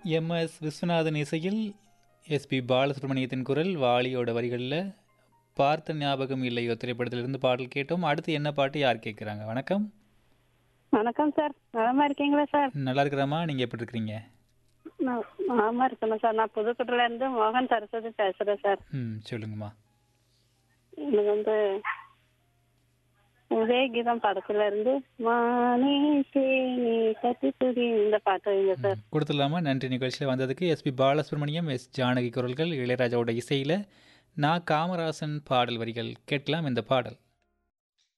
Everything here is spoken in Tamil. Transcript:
எம்எஸ் விஸ்வநாதன் இசையில் எஸ்பி பாலசுப்ரமணியத்தின் குரல் வாலியோட வரிகளில் பார்த்த ஞாபகம் இல்லையோ திரைப்படத்திலிருந்து பாடல் கேட்டோம் அடுத்து என்ன பாட்டு யார் கேட்குறாங்க வணக்கம் வணக்கம் சார் நலமா இருக்கீங்களா சார் நல்லா இருக்கிறாமா நீங்கள் எப்படி இருக்கிறீங்க நான் நலமா இருக்கணும் சார் நான் புதுக்கோட்டையில இருந்து மோகன் சரஸ்வதி பேசுறேன் சார் ம் சொல்லுங்கம்மா எனக்கு வந்து உதய கீதம் படத்துல இருந்து மானே தேனி கத்தி துதி இந்த பாட்டு வைங்க சார் கொடுத்துடலாமா நன்றி நிகழ்ச்சியில் வந்ததுக்கு எஸ்பி பாலசுப்ரமணியம் எஸ் ஜானகி குரல்கள் இளையராஜாவோட இசையில் நான் காமராசன் பாடல் வரிகள் கேட்கலாம் இந்த பாடல்